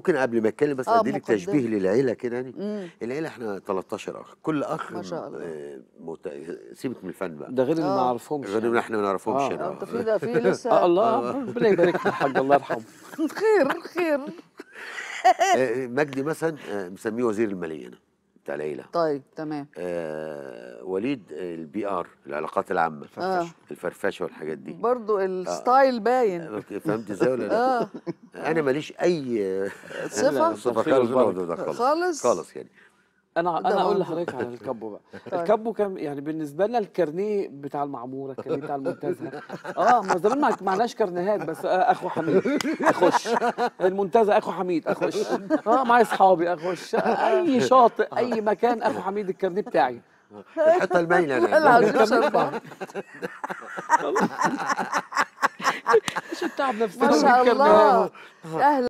ممكن قبل ما اتكلم بس آه، ادي لك مقدمة. تشبيه للعيله كده يعني مم. العيله احنا 13 اخ كل اخ ما شاء الله. آه، مت... سيبك من الفن بقى ده غير اللي ما آه. اعرفهمش غير ان يعني. احنا ما نعرفهمش آه. هنا انت في ده في آه لسه الله ربنا يبارك في الحاج الله يرحمه خير خير آه، مجدي مثلا آه، مسميه وزير الماليه هنا بتاع العيله طيب تمام آه وليد آه، البي ار العلاقات العامه آه. الفرفشه والحاجات دي برضو الستايل باين فهمت ازاي ولا لا؟ اه انا ماليش اي آه، صفة صفه خير خالص والبركة. ده خالص خالص؟ خالص يعني انا ده انا اقول موضوع. لحضرتك على الكابو بقى طيب. الكابو كان يعني بالنسبه لنا الكارنيه بتاع المعموره الكارنيه بتاع المنتزه اه ما زمان ما معناش كارنيهات بس آه اخو حميد اخش المنتزه اخو حميد اخش اه معايا اصحابي اخش اي شاطئ اي مكان اخو حميد الكارنيه بتاعي الحته المايله والله انا العظيم شربان مش التعب نفسنا ما شاء بالكارنيهات. الله اهلا